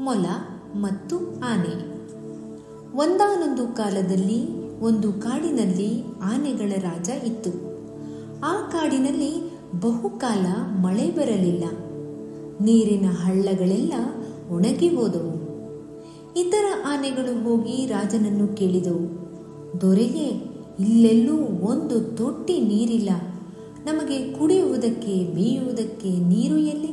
ಮೊಲ ಮತ್ತು ಆನೆ ಒಂದಾನೊಂದು ಕಾಲದಲ್ಲಿ ಒಂದು ಕಾಡಿನಲ್ಲಿ ಆನೆಗಳ ರಾಜ ಇತ್ತು ಆ ಕಾಡಿನಲ್ಲಿ ಬಹುಕಾಲ ಮಳೆ ಬರಲಿಲ್ಲ ನೀರಿನ ಹಳ್ಳಗಳೆಲ್ಲ ಒಣಗಿ ಹೋದವು ಇತರ ಆನೆಗಳು ಹೋಗಿ ರಾಜನನ್ನು ಕೇಳಿದವು ದೊರೆಯೇ ಇಲ್ಲೆಲ್ಲೂ ಒಂದು ತೊಟ್ಟಿ ನೀರಿಲ್ಲ ನಮಗೆ ಕುಡಿಯುವುದಕ್ಕೆ ಮೇಯುವುದಕ್ಕೆ ನೀರು ಎಲ್ಲಿ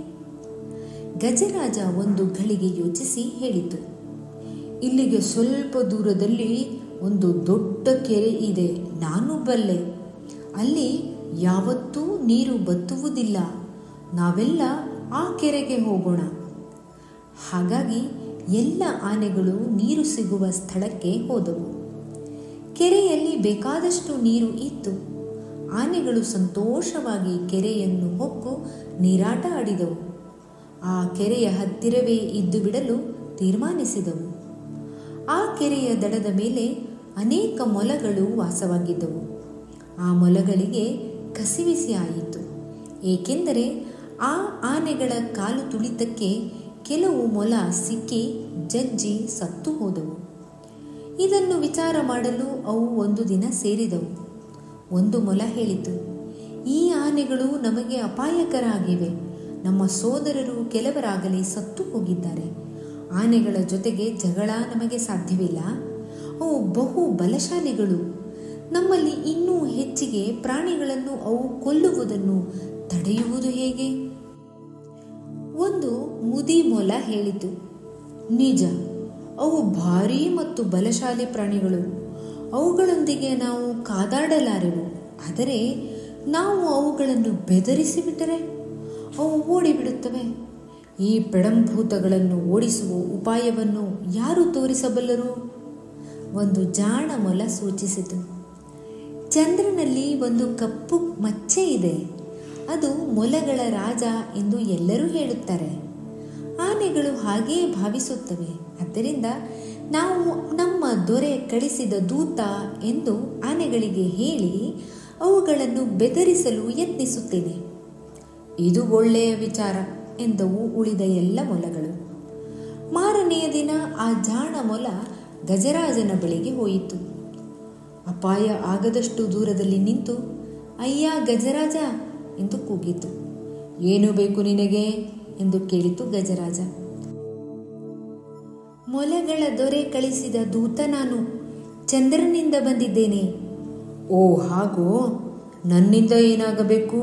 ಗಜರಾಜ ಒಂದು ಘಳಿಗೆ ಯೋಚಿಸಿ ಹೇಳಿತು ಇಲ್ಲಿಗೆ ಸ್ವಲ್ಪ ದೂರದಲ್ಲಿ ಒಂದು ದೊಡ್ಡ ಕೆರೆ ಇದೆ ನಾನು ಬಲ್ಲೆ ಅಲ್ಲಿ ಯಾವತ್ತೂ ನೀರು ಬತ್ತುವುದಿಲ್ಲ ನಾವೆಲ್ಲ ಆ ಕೆರೆಗೆ ಹೋಗೋಣ ಹಾಗಾಗಿ ಎಲ್ಲ ಆನೆಗಳು ನೀರು ಸಿಗುವ ಸ್ಥಳಕ್ಕೆ ಹೋದವು ಕೆರೆಯಲ್ಲಿ ಬೇಕಾದಷ್ಟು ನೀರು ಇತ್ತು ಆನೆಗಳು ಸಂತೋಷವಾಗಿ ಕೆರೆಯನ್ನು ಹೊಕ್ಕು ನೀರಾಟ ಆಡಿದವು ಆ ಕೆರೆಯ ಹತ್ತಿರವೇ ಇದ್ದು ಬಿಡಲು ತೀರ್ಮಾನಿಸಿದವು ಆ ಕೆರೆಯ ದಡದ ಮೇಲೆ ಅನೇಕ ಮೊಲಗಳು ವಾಸವಾಗಿದ್ದವು ಆ ಮೊಲಗಳಿಗೆ ಕಸಿವಿಸಿ ಆಯಿತು ಏಕೆಂದರೆ ಆ ಆನೆಗಳ ಕಾಲು ತುಳಿತಕ್ಕೆ ಕೆಲವು ಮೊಲ ಸಿಕ್ಕಿ ಜಜ್ಜಿ ಸತ್ತು ಹೋದವು ಇದನ್ನು ವಿಚಾರ ಮಾಡಲು ಅವು ಒಂದು ದಿನ ಸೇರಿದವು ಒಂದು ಮೊಲ ಹೇಳಿತು ಈ ಆನೆಗಳು ನಮಗೆ ಅಪಾಯಕರ ಆಗಿವೆ ನಮ್ಮ ಸೋದರರು ಕೆಲವರಾಗಲಿ ಸತ್ತು ಹೋಗಿದ್ದಾರೆ ಆನೆಗಳ ಜೊತೆಗೆ ಜಗಳ ನಮಗೆ ಸಾಧ್ಯವಿಲ್ಲ ಅವು ಬಹು ಬಲಶಾಲಿಗಳು ನಮ್ಮಲ್ಲಿ ಇನ್ನೂ ಹೆಚ್ಚಿಗೆ ಪ್ರಾಣಿಗಳನ್ನು ಅವು ಕೊಲ್ಲುವುದನ್ನು ತಡೆಯುವುದು ಹೇಗೆ ಒಂದು ಮುದಿ ಮೊಲ ಹೇಳಿತು ನಿಜ ಅವು ಭಾರೀ ಮತ್ತು ಬಲಶಾಲಿ ಪ್ರಾಣಿಗಳು ಅವುಗಳೊಂದಿಗೆ ನಾವು ಕಾದಾಡಲಾರೆವು ಆದರೆ ನಾವು ಅವುಗಳನ್ನು ಬೆದರಿಸಿ ಬಿಟ್ಟರೆ ಅವು ಓಡಿಬಿಡುತ್ತವೆ ಈ ಪೆಡಂಭೂತಗಳನ್ನು ಓಡಿಸುವ ಉಪಾಯವನ್ನು ಯಾರು ತೋರಿಸಬಲ್ಲರು ಒಂದು ಜಾಣ ಮೊಲ ಸೂಚಿಸಿತು ಚಂದ್ರನಲ್ಲಿ ಒಂದು ಕಪ್ಪು ಮಚ್ಚೆ ಇದೆ ಅದು ಮೊಲಗಳ ರಾಜ ಎಂದು ಎಲ್ಲರೂ ಹೇಳುತ್ತಾರೆ ಆನೆಗಳು ಹಾಗೆಯೇ ಭಾವಿಸುತ್ತವೆ ಆದ್ದರಿಂದ ನಾವು ನಮ್ಮ ದೊರೆ ಕಳಿಸಿದ ದೂತ ಎಂದು ಆನೆಗಳಿಗೆ ಹೇಳಿ ಅವುಗಳನ್ನು ಬೆದರಿಸಲು ಯತ್ನಿಸುತ್ತೇನೆ ಇದು ಒಳ್ಳೆಯ ವಿಚಾರ ಎಂದವು ಉಳಿದ ಎಲ್ಲ ಮೊಲಗಳು ಮಾರನೆಯ ದಿನ ಆ ಜಾಣ ಮೊಲ ಗಜರಾಜನ ಬಳಿಗೆ ಹೋಯಿತು ಅಪಾಯ ಆಗದಷ್ಟು ದೂರದಲ್ಲಿ ನಿಂತು ಅಯ್ಯ ಗಜರಾಜ ಎಂದು ಕೂಗಿತು ಏನು ಬೇಕು ನಿನಗೆ ಎಂದು ಕೇಳಿತು ಗಜರಾಜ ಮೊಲಗಳ ದೊರೆ ಕಳಿಸಿದ ದೂತ ನಾನು ಚಂದ್ರನಿಂದ ಬಂದಿದ್ದೇನೆ ಓ ಹಾಗೋ ನನ್ನಿಂದ ಏನಾಗಬೇಕು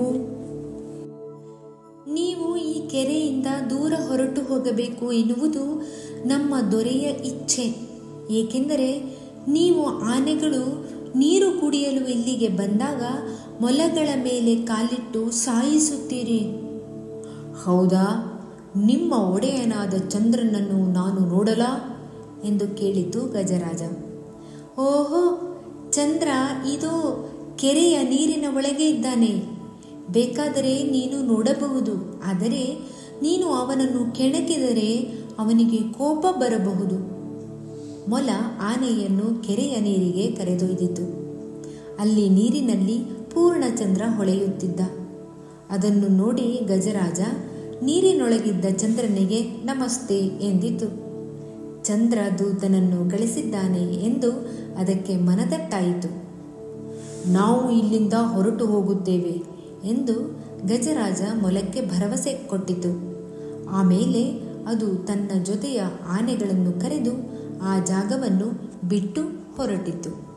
ನೀವು ಈ ಕೆರೆಯಿಂದ ದೂರ ಹೊರಟು ಹೋಗಬೇಕು ಎನ್ನುವುದು ನಮ್ಮ ದೊರೆಯ ಇಚ್ಛೆ ಏಕೆಂದರೆ ನೀವು ಆನೆಗಳು ನೀರು ಕುಡಿಯಲು ಇಲ್ಲಿಗೆ ಬಂದಾಗ ಮೊಲಗಳ ಮೇಲೆ ಕಾಲಿಟ್ಟು ಸಾಯಿಸುತ್ತೀರಿ ಹೌದಾ ನಿಮ್ಮ ಒಡೆಯನಾದ ಚಂದ್ರನನ್ನು ನಾನು ನೋಡಲಾ ಎಂದು ಕೇಳಿತು ಗಜರಾಜ ಓಹೋ ಚಂದ್ರ ಇದು ಕೆರೆಯ ನೀರಿನ ಒಳಗೆ ಇದ್ದಾನೆ ಬೇಕಾದರೆ ನೀನು ನೋಡಬಹುದು ಆದರೆ ನೀನು ಅವನನ್ನು ಕೆಣಕಿದರೆ ಅವನಿಗೆ ಕೋಪ ಬರಬಹುದು ಮೊಲ ಆನೆಯನ್ನು ಕೆರೆಯ ನೀರಿಗೆ ಕರೆದೊಯ್ದಿತು ಅಲ್ಲಿ ನೀರಿನಲ್ಲಿ ಪೂರ್ಣಚಂದ್ರ ಹೊಳೆಯುತ್ತಿದ್ದ ಅದನ್ನು ನೋಡಿ ಗಜರಾಜ ನೀರಿನೊಳಗಿದ್ದ ಚಂದ್ರನಿಗೆ ನಮಸ್ತೆ ಎಂದಿತು ಚಂದ್ರ ದೂತನನ್ನು ಕಳಿಸಿದ್ದಾನೆ ಎಂದು ಅದಕ್ಕೆ ಮನದಟ್ಟಾಯಿತು ನಾವು ಇಲ್ಲಿಂದ ಹೊರಟು ಹೋಗುತ್ತೇವೆ ಎಂದು ಗಜರಾಜ ಮೊಲಕ್ಕೆ ಭರವಸೆ ಕೊಟ್ಟಿತು ಆಮೇಲೆ ಅದು ತನ್ನ ಜೊತೆಯ ಆನೆಗಳನ್ನು ಕರೆದು ಆ ಜಾಗವನ್ನು ಬಿಟ್ಟು ಹೊರಟಿತು